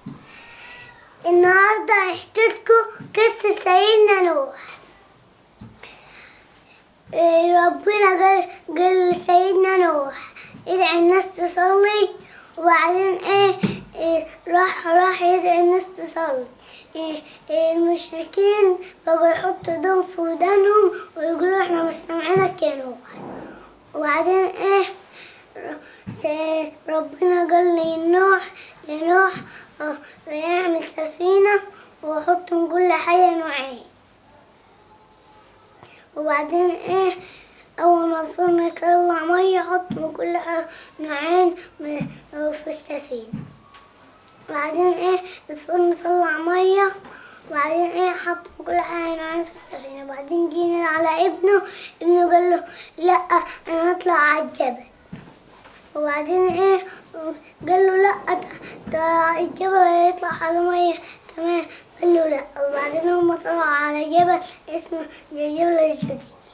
النهارده هحكي لكم قصة سيدنا نوح إيه، ربنا قال قال لسيدنا نوح ادعي الناس تصلي وبعدين ايه, إيه راح راح يدعي الناس تصلي إيه إيه المشركين بقوا يحطوا دم في ودانهم ويقولوا احنا مستمعينك يا نوح وبعدين ايه س- ربنا قال لي نوح يا نوح اه يعمل سفينة وحط من كل حاجة نوعين وبعدين ايه أول ما الفرن يطلع مية حط من كل حاجة نوعين م- في السفينة وبعدين ايه الفرن طلع مية وبعدين ايه حط من كل حاجة نوعين في السفينة وبعدين جينا على ابنه ابنه قال له لا انا هطلع على الجبل وبعدين ايه قال له لا ده- ده الجبل هيطلع على مية كمان قال له لا وبعدين هما طلعوا على جبل اسمه جبل الجودي